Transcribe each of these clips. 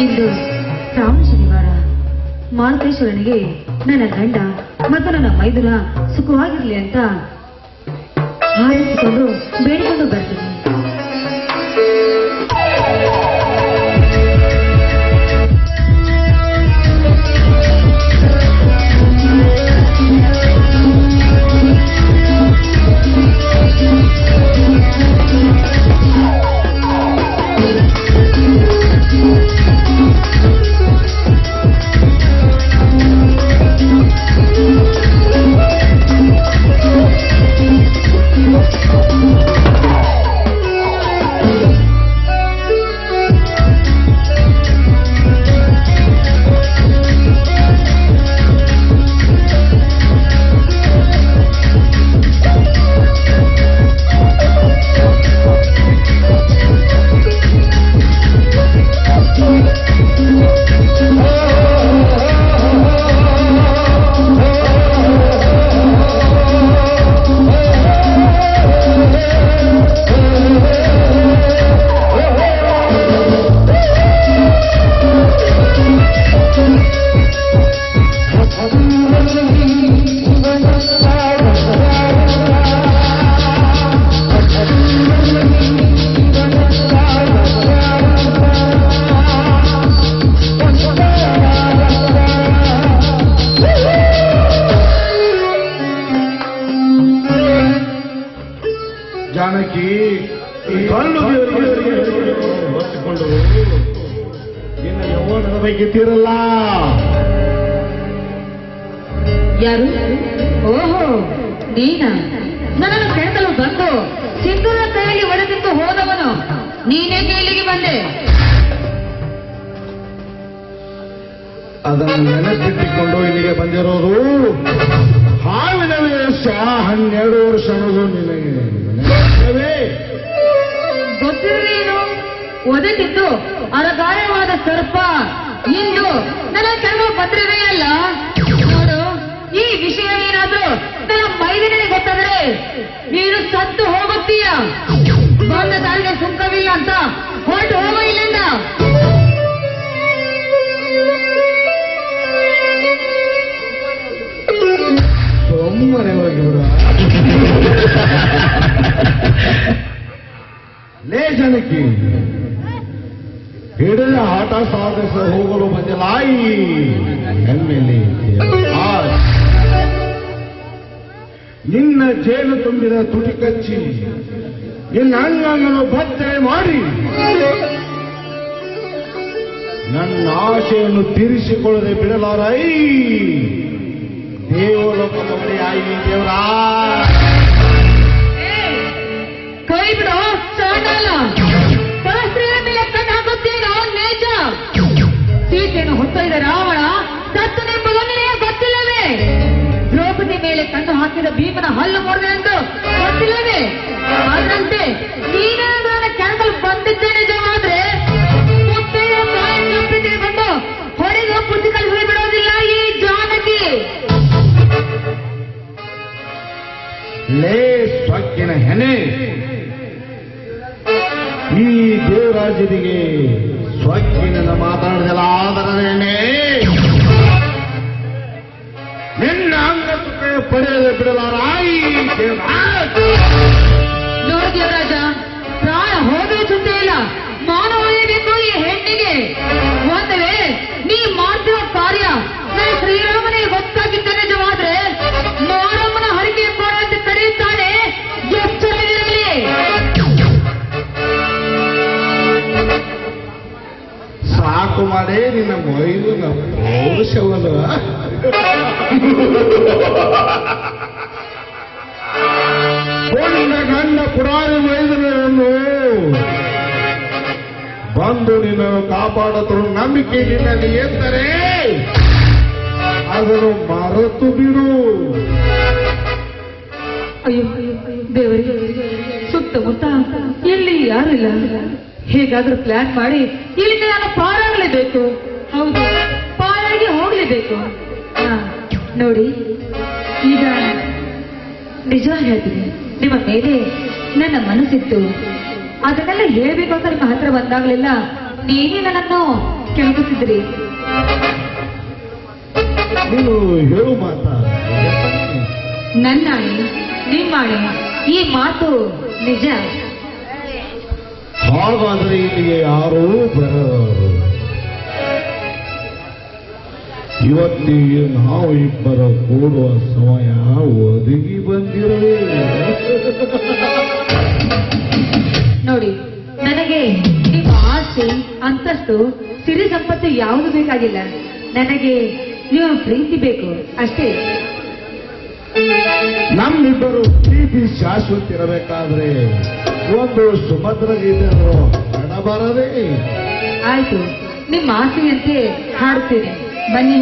ಇಂದು ಶ್ರಾವಣ ಶನಿವಾರ ಮಾರುತೇಶ್ವರನಿಗೆ ನನ್ನ ಗಂಡ ಮತ್ತು ನನ್ನ ಮೈದುನ ಸುಖವಾಗಿರ್ಲಿ ಅಂತ ಹಾರೈಸಿಕೊಂಡು ಬೇಡಿಕೊಂಡು ಬರ್ತೀನಿ ಜಾನಕಿ ಈ ಕಣ್ಣು ಹೊತ್ತುಕೊಂಡು ನಿನ್ನ ಯೌವನದ ಬಗ್ಗೆ ತೀರಲ್ಲ ಯಾರು ಓಹೋ ನೀನ ನನ್ನನ್ನು ಕೆಣಕಲು ಬಂದು ಸಿಂಧೂರ ಕೈಯಲ್ಲಿ ಒಡೆದಿದ್ದು ಹೋದವನು ನೀನೇಗೆ ಇಲ್ಲಿಗೆ ಬಂದೆ ಅದನ್ನು ನೆನಪಿಟ್ಟುಕೊಂಡು ಇಲ್ಲಿಗೆ ಬಂದಿರೋದು ಹಾವಿನ ವೇಷ ಹನ್ನೆರಡು ವರ್ಷ ಅನ್ನೋದು ನಿನಗೆ ನೆನಪಿಲ್ಲವೇ? ಗೊತ್ತಿರಲೇನು ಒದಗಿದ್ದು ಅರಗಾಯವಾದ ಸರ್ಪ ಇಂದು ನನ್ನ ಕೆಲವು ಬಂದಿರವೇ ಅಲ್ಲ ನೋಡು ಈ ವಿಷಯ ಏನಾದ್ರೂ ನನ್ನ ಮೈದಿನಿಗೆ ಗೊತ್ತಾದ್ರೆ ನೀನು ಸತ್ತು ಹೋಗುತ್ತೀಯ ಬಂದ ದಾರಿಗೆ ಸುಂಕವಿಲ್ಲ ಅಂತ ಹೊರಟು ಹೋಗೋ ಇಲ್ಲಿಂದ ಸುಮ್ಮನೆ ಹೋಗಿ ಬಿಡು ಲೇ ಜನಕಿ ಹಿಡಿದ ಆಟ ಸಾಧಿಸ ಹೋಗಲು ಬಂದಿಲ್ಲ ಈ ಹೆಮ್ಮೆಲಿ ಆ ನಿನ್ನ ಜೇನು ತುಂಬಿದ ತುಟಿ ಕಚ್ಚಿ ನಿನ್ನ ಅಂಗಗಳನ್ನು ಭದ್ರೆ ಮಾಡಿ ನನ್ನ ಆಶೆಯನ್ನು ತೀರಿಸಿಕೊಳ್ಳದೆ ಬಿಡಲಾರೈ ದೇವಲೋಕದಲ್ಲಿ ಆಯಿ ದೇವರಾ ಕೈ ಬಿಡು ಚಾಂಡಾಲ ಪರಸ್ತ್ರೀಯ ಮೇಲೆ ಕಣ್ಣು ಹಾಕುತ್ತೀನೋ ನೇಜ ಸೀತೆಯನ್ನು ಹೊತ್ತೊಯ್ದ ರಾವಣ ಸತ್ತನೆಂಬುದು ನಿನಗೆ ಗೊತ್ತಿಲ್ಲವೇ ದ್ರೌಪದಿ ಮೇಲೆ ಕಣ್ಣು ಹಾಕಿದ ಭೀಮನ ಹಲ್ಲು ಮುರಿದೆ ಎಂದು ಗೊತ್ತಿಲ್ಲವೇ ಅದರಂತೆ ನೀನೇನಾದ್ರೂ ನನ್ನ ಕೆಳಗಲು ಬಂದಿದ್ದೆ ನಿಜವಾದ್ರೆ ಮುತ್ತೆಯ ತಾಯಿ ನಂಬಿಕೆ ಬಂದು ಹೊಡೆದು ಪುಸ್ತಕಲ್ಲಿ ಹೋಗಿಬಿಡೋದಿಲ್ಲ ಈ ಜಾನಕಿ ಲೇ ಸ್ವಕ್ಕಿನ ಹೆನೆ ಈ ದೇವರಾಜನಿಗೆ ಸ್ವಕ್ಕಿನ ಮಾತಾಡಿದಲ್ಲ ಆದರನೇ ನಿನ್ನ ಅಂಗ ಪಡೆಯದೆ ಬಿಡಲಾರಾಯಿ ದೇವರಾಜ ನೋಡು ದೇವರಾಜ ಪ್ರಾಣ ಹೋದ್ರೆ ಚಿಂತೆ ಇಲ್ಲ ಮಾನ ಉಳಿಯಬೇಕು ಈ ಹೆಣ್ಣಿಗೆ ಒಂದು ವೇಳೆ ನೀ ಮಾಡ್ತಿರೋ ಕಾರ್ಯ ನನ್ನ ಶ್ರೀರಾಮನಿಗೆ ಗೊತ್ತಾಗಿದ್ದ ನಿಜವಾದ್ರೆ ಮಾರಮ್ಮನ ಹರಿಕೆ ಎಂಬುವಂತೆ ಕರೆಯುತ್ತಾನೆ ಎಚ್ಚರವಿರಲಿ ಸಾಕು ಮಾಡೇ ನಿನ್ನ ಮೈದುನ ಪೌರುಷವಲ್ಲ ಕೊಂಡ ಗಂಡ ಪುರಾಣಿ ಮೈದುನನ್ನು ಬಂದು ನಿನ್ನನ್ನು ಕಾಪಾಡತರು ನಂಬಿಕೆ ನಿನ್ನಲ್ಲಿ ಎಂದರೆ ಅದನ್ನು ಮರೆತು ಬಿಡು ಅಯ್ಯೋ ದೇವರಿಗೆ ಸುತ್ತಮುತ್ತ ಇಲ್ಲಿ ಯಾರು ಇಲ್ಲ ಹೇಗಾದ್ರೂ ಪ್ಲಾನ್ ಮಾಡಿ ಇಲ್ಲಿಂದ ನಾನು ಪಾರಾಗಲೇಬೇಕು ಹೌದು ಪಾರಾಗಿ ಹೋಗ್ಲೇಬೇಕು ಹಾ, ನೋಡಿ ಈಗ ನಿಜ ಹೇಳ್ತೀನಿ ನಿಮ್ಮ ಮೇಲೆ ನನ್ನ ಮನಸ್ಸಿತ್ತು ಅದನ್ನೆಲ್ಲ ಹೇಳ್ಬೇಕು ಅಂತ ನಿಮ್ಮ ಹತ್ರ ಬಂದಾಗಲೆಲ್ಲ ನೀನೇ ನನ್ನನ್ನು ಕೆಣಕುತ್ತಿದ್ರಿ ನೀನು ಹೇಳು ಮಾತಾ ನನ್ನಾಣೆ ನಿಮ್ಮಾಣೆ ಈ ಮಾತು ನಿಜ ಹಾಗಾದ್ರೆ ಇಲ್ಲಿಗೆ ಯಾರೂ ಬರರು ಇವತ್ತಿಗೆ ನಾವು ಇಬ್ಬರ ಕೂಡುವ ಸಮಯ ಒದಗಿ ಬಂದಿರಲಿ ನೋಡಿ ನನಗೆ ನಿಮ್ಮ ಆಸ್ತಿ ಅಂತಸ್ತು ಸಿರಿ ಸಂಪತ್ತು ಯಾವುದು ಬೇಕಾಗಿಲ್ಲ ನನಗೆ ನಿಮ್ಮ ಪ್ರೀತಿ ಬೇಕು ಅಷ್ಟೇ ನಮ್ಮಿಬ್ಬರು ಪ್ರೀತಿ ಶಾಶ್ವತ ಇರಬೇಕಾದ್ರೆ ಒಂದು ಸುಭದ್ರ ಗೀತೆ ಹಣಬಾರದೆ ಆಯ್ತು ನಿಮ್ಮ ಆಸೆಯಂತೆ ಹಾಡುತ್ತೇನೆ ಬನ್ನಿ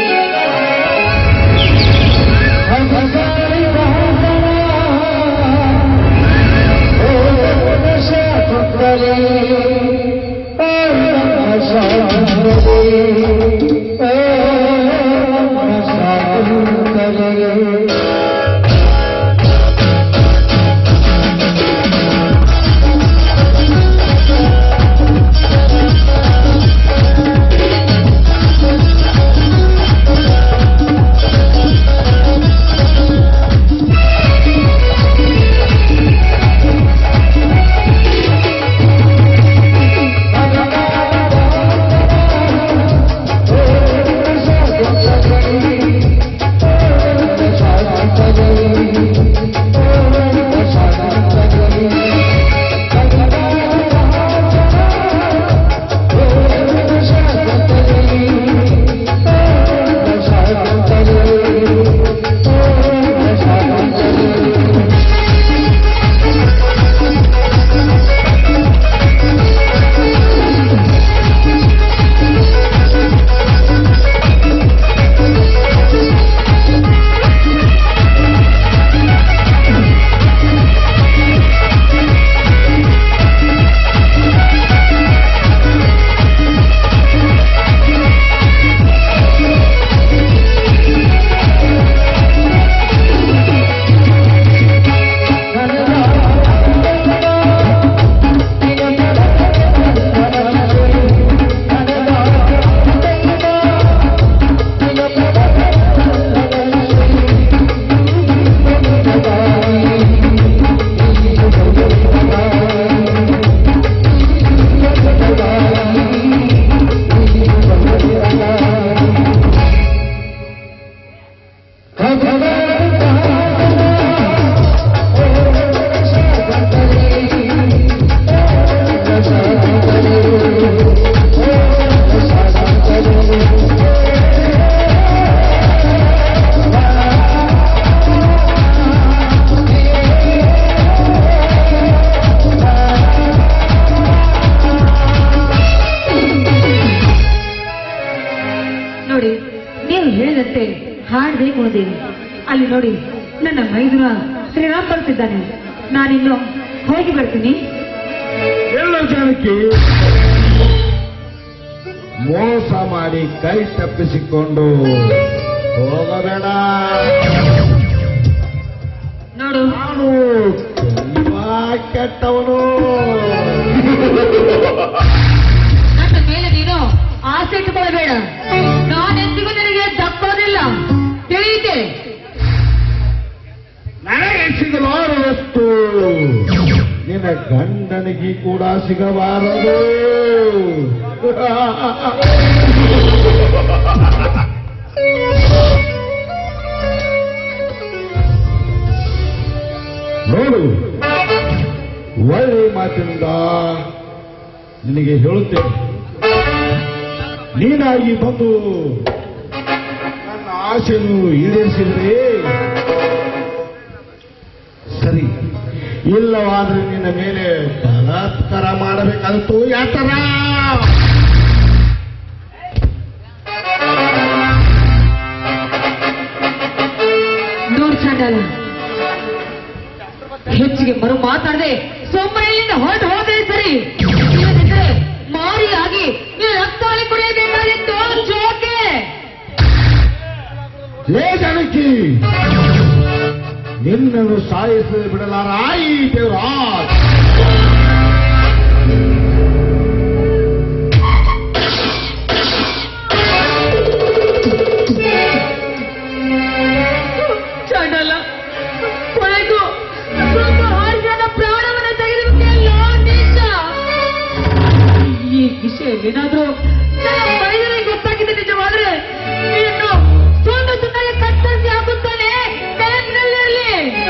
ನೋಡಿ ನೀವು ಹೇಳಿದಂತೆ ಹಾಡದೆ ಕುಣಿದೇವಿ ಅಲ್ಲಿ ನೋಡಿ ನನ್ನ ಮೈದುನ ಶ್ರೀರಾಮ್ ಬರ್ತಿದ್ದಾನೆ ನಾನಿನ್ನು ಹೋಗಿ ಬರ್ತೀನಿ ಎಲ್ಲ ಜನಕ್ಕೆ ಮೋಸ ಮಾಡಿ ಕೈ ತಪ್ಪಿಸಿಕೊಂಡು ಹೋಗಬೇಡ ನೋಡು ನಾನು ತುಂಬಾ ಕೆಟ್ಟವನು ನನ್ನ ಮೇಲೆ ನೀನು ಆಸೆ ಇಟ್ಟುಕೊಳ್ಳಬೇಡ ನಾನೆಂದಿಗೂ ನಿನಗೆ ದಕ್ಕೋದಿಲ್ಲ ತಿಳಿಯಿತೆ ನನಗೆ ಸಿಗಲಾರದಷ್ಟು ನಿನ್ನ ಗಂಡನಿಗೆ ಕೂಡ ಸಿಗಬಾರದು ನೋಡು ಒಳ್ಳೆ ಮಾತಿನಿಂದ ನಿನಗೆ ಹೇಳುತ್ತೇನೆ ನೀನಾಗಿ ಬಂದು ನನ್ನ ಆಸೆಯನ್ನು ಈಡೇರಿಸಿದರೆ ಸರಿ ಇಲ್ಲವಾದ್ರೆ ನಿನ್ನ ಮೇಲೆ ಬಲಾತ್ಕಾರ ಮಾಡಬೇಕಾದತ್ತು ಯಾತರ ನೋಡು ಚಂಡಾಲ ಹೆಚ್ಚಿಗೆ ಮರು ಮಾತಾಡದೆ ಸೋಮವಾರ ಇಲ್ಲಿಂದ ಹೊರಟು ಹೋದ್ರೆ ಸರಿ ಇಲ್ಲದಿದ್ರೆ ಮಾರಿಯಾಗಿ ನೀವು ರಕ್ತಾಳಿ ಕುಡಿಯಬೇಕಾಗಿತ್ತು ಜೋಕೆ ಲೇ ಜಾನಕಿ ನಿನ್ನನ್ನು ಸಾಯಿಸಿ ಬಿಡಲಾರ ಈ ದೇವರಾಜ್ ನನ್ನ ಮೈದನಿಗೆ ಗೊತ್ತಾಗಿದೆ ನಿಜವಾದ್ರೆ ಇನ್ನು ತುಂಡು ತುಂಡಾಗಿ ಕತ್ತರಿಸಿ ಹಾಕುತ್ತಾನೆ ನೆನಪಿನಲ್ಲಿರಲಿ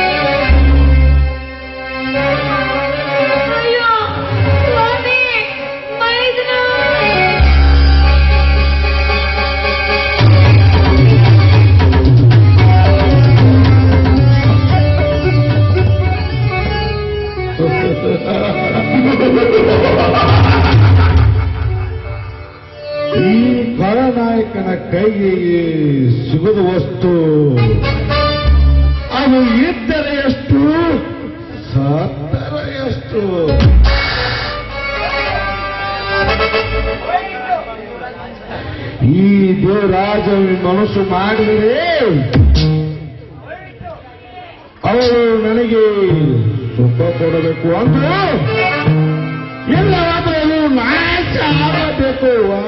ಅಯ್ಯೋ ಸ್ವಾಮಿ ಮೈದನ ಈ ಖಳನಾಯಕನ ಕೈಗೆ ಸಿಗದ ವಸ್ತು ಅದು ಇದ್ದರೆ ಎಷ್ಟು ಸತ್ತರ ಎಷ್ಟು ಈ ದೇವರಾಜ ಮನಸ್ಸು ಮಾಡಿದರೆ ಅವಳು ನನಗೆ ಸುಖ ಕೊಡಬೇಕು ಅಂದ್ರು ಎಲ್ಲವಾದರೂ ಅದು ನಾಶ ಆಗಬೇಕು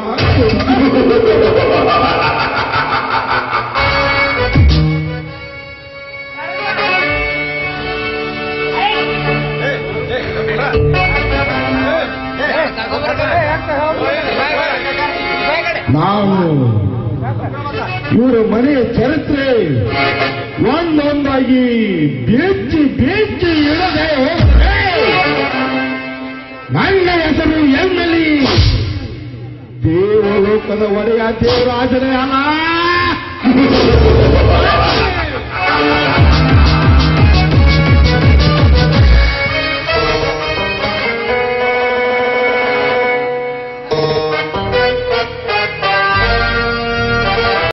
ನಾವು ಇವರ ಮನೆಯ ಚರಿತ್ರೆ ಒಂದೊಂದಾಗಿ ಬೆಚ್ಚಿ ಬೆಚ್ಚಿ ಇಡದೆ ಹೋದ್ರೆ ನನ್ನ ಹೆಸರು ಎಮ್ಮಲಿ ದೇವಲೋಕದ ಒಡೆಯ ದೇವರಾಜನೇ ಅಲ್ಲ